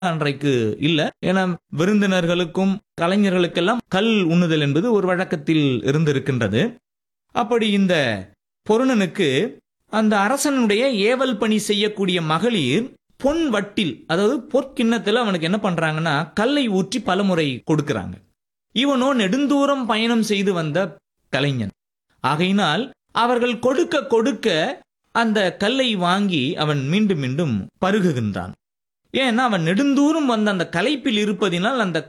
அன்றைக்கு இல்ல ஏன்னா விருந்தினர்களுக்கும் கலைஞர்களுக்கெல்லாம் கல் உண்ணுதல் என்பது ஒரு வழக்கத்தில் இருந்திருக்கின்றது அப்படி இந்த பொருணனுக்கு அந்த அரசனுடைய ஏவல் பணி செய்யக்கூடிய மகளிர் பொன் வட்டில் அதாவது பொற்கிண்ணத்துல அவனுக்கு என்ன பண்றாங்கன்னா கல்லை ஊற்றி பலமுறை கொடுக்கறாங்க இவனோ நெடுந்தூரம் பயணம் செய்து வந்த கலைஞன் ஆகையினால் அவர்கள் கொடுக்க கொடுக்க அந்த கல்லை வாங்கி அவன் மீண்டும் மீண்டும் பருகுகின்றான் ஏன்னா அவன் நெடுந்தூரம் வந்த அந்த கலைப்பில் இருப்பதினால் அந்த